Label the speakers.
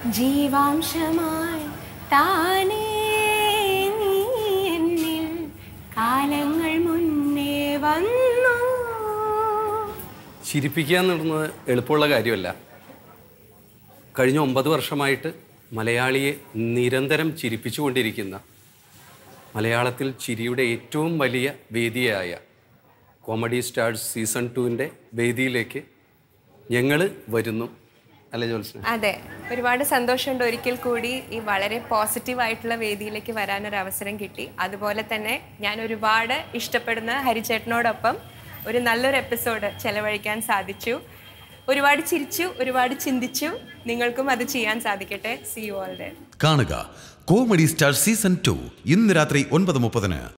Speaker 1: ജീവാംശമായി താനേ നീ എന്നിൽ കാലങ്ങൾ മുന്നേ വന്നു
Speaker 2: ചിരിപ്പിക്കുക എന്നുള്ളത് എളുപ്പമുള്ള കാര്യമല്ല കഴിഞ്ഞ ഒമ്പത് വർഷമായിട്ട് മലയാളിയെ നിരന്തരം ചിരിപ്പിച്ചുകൊണ്ടിരിക്കുന്ന മലയാളത്തിൽ ചിരിയുടെ ഏറ്റവും വലിയ വേദിയായ കോമഡി സ്റ്റാർസ് സീസൺ ടുവിൻ്റെ വേദിയിലേക്ക് ഞങ്ങൾ വരുന്നു അല്ലേ ജോത്സ്ന
Speaker 1: അതെ ഒരുപാട് സന്തോഷമുണ്ട് ഒരിക്കൽ കൂടി ഈ വളരെ പോസിറ്റീവ് ആയിട്ടുള്ള വേദിയിലേക്ക് വരാനൊരു അവസരം കിട്ടി അതുപോലെ തന്നെ ഞാൻ ഒരുപാട് ഇഷ്ടപ്പെടുന്ന ഹരിചേട്ടനോടൊപ്പം ഒരു നല്ലൊരു എപ്പിസോഡ് ചെലവഴിക്കാൻ സാധിച്ചു ഒരുപാട് ചിരിച്ചു ഒരുപാട് ചിന്തിച്ചു നിങ്ങൾക്കും അത് ചെയ്യാൻ സാധിക്കട്ടെ സി യു ഓൾ ഡേ
Speaker 3: കാണുക കോമഡി സ്റ്റാർ സീസൺ ടു ഇന്ന് രാത്രി ഒൻപത് മുപ്പതിന്